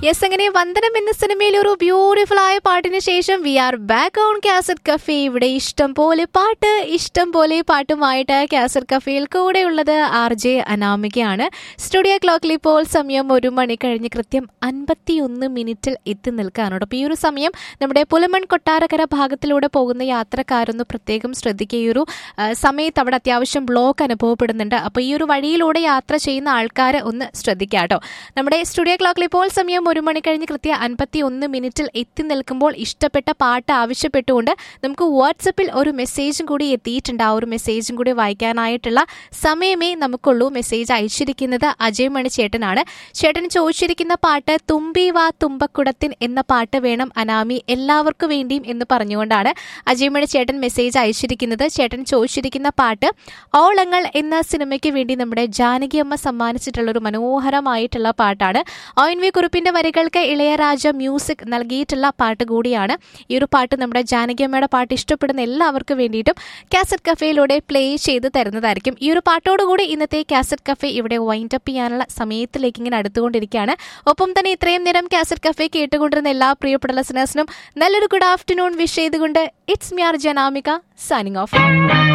yes അങ്ങനെ വന്ദനം എന്ന സിനിമയിൽ ഒരു ബ്യൂട്ടിഫുൾ ആയ പാട്ടിന് ശേഷം we are back on cassette cafe ഇവിടെ ഇഷ്ടം പോലെ പാട്ട് ഇഷ്ടം പോലെ പാട്ടുമായിട്ട് കാസറ്റ് കഫേയിൽ കൂടെയുള്ളത് ആർ ജെ അനാമികയാണ് സ്റ്റുഡിയോ ക്ലോക്കിൽ ഇപ്പോൾ സമയം ഒരു മണി കഴിഞ്ഞ് കൃത്യം അൻപത്തിയൊന്ന് മിനിറ്റിൽ എത്തി നിൽക്കാനുണ്ട് അപ്പോൾ ഈ ഒരു സമയം നമ്മുടെ പുലമൺ കൊട്ടാരക്കര ഭാഗത്തിലൂടെ പോകുന്ന യാത്രക്കാരൊന്ന് പ്രത്യേകം ശ്രദ്ധിക്കുക ഈ ഒരു ആ, സമയത്ത് അവിടെ അത്യാവശ്യം ബ്ലോക്ക് അനുഭവപ്പെടുന്നുണ്ട് അപ്പോൾ ഈ ഒരു വഴിയിലൂടെ യാത്ര ചെയ്യുന്ന ആൾക്കാർ ഒന്ന് ശ്രദ്ധിക്കുക കേട്ടോ നമ്മുടെ സ്റ്റുഡിയോ ക്ലോക്കിൽ ഇപ്പോൾ സമയം ഒരു മണി കഴിഞ്ഞ് കൃത്യ അൻപത്തി ഒന്ന് മിനിറ്റിൽ എത്തി നിൽക്കുമ്പോൾ ഇഷ്ടപ്പെട്ട പാട്ട് ആവശ്യപ്പെട്ടുകൊണ്ട് നമുക്ക് വാട്സപ്പിൽ ഒരു മെസ്സേജും കൂടി എത്തിയിട്ടുണ്ട് ആ ഒരു മെസ്സേജും കൂടി വായിക്കാനായിട്ടുള്ള സമയമേ നമുക്കുള്ളൂ മെസ്സേജ് അയച്ചിരിക്കുന്നത് അജയ് മണി ചേട്ടനാണ് ചേട്ടൻ ചോദിച്ചിരിക്കുന്ന പാട്ട് തുമ്പി വാ തുമ്പക്കുടത്തിൻ എന്ന പാട്ട് വേണം അനാമി എല്ലാവർക്കും വേണ്ടിയും എന്ന് പറഞ്ഞുകൊണ്ടാണ് അജയ് മണി ചേട്ടൻ മെസ്സേജ് അയച്ചിരിക്കുന്നത് ചേട്ടൻ ചോദിച്ചിരിക്കുന്ന പാട്ട് ഓളങ്ങൾ എന്ന സിനിമയ്ക്ക് വേണ്ടി നമ്മുടെ ജാനകി അമ്മ സമ്മാനിച്ചിട്ടുള്ള ഒരു മനോഹരമായിട്ടുള്ള പാട്ടാണ് ഒ എൻ വി കുറിപ്പിന്റെ വരികൾക്ക് ഇളയരാജ മ്യൂസിക് നൽകിയിട്ടുള്ള പാട്ട് കൂടിയാണ് ഈ ഒരു പാട്ട് നമ്മുടെ ജാനകി അമ്മയുടെ പാട്ട് ഇഷ്ടപ്പെടുന്ന എല്ലാവർക്കും വേണ്ടിയിട്ടും കാസറ്റ് കഫേയിലൂടെ പ്ലേ ചെയ്ത് തരുന്നതായിരിക്കും ഈ ഒരു പാട്ടോടുകൂടി ഇന്നത്തെ കാസറ്റ് കഫേ ഇവിടെ വൈൻഡ് അപ്പ് ചെയ്യാനുള്ള സമയത്തിലേക്ക് ഇങ്ങനെ അടുത്തുകൊണ്ടിരിക്കുകയാണ് ഒപ്പം തന്നെ ഇത്രയും നേരം കാസറ്റ് കഫേ കേട്ടുകൊണ്ടിരുന്ന എല്ലാ പ്രിയപ്പെട്ട ലിസണേഴ്സിനും നല്ലൊരു ഗുഡ് ആഫ്റ്റർനൂൺ വിഷ് ചെയ്തുകൊണ്ട് it's Miyar Janamika signing of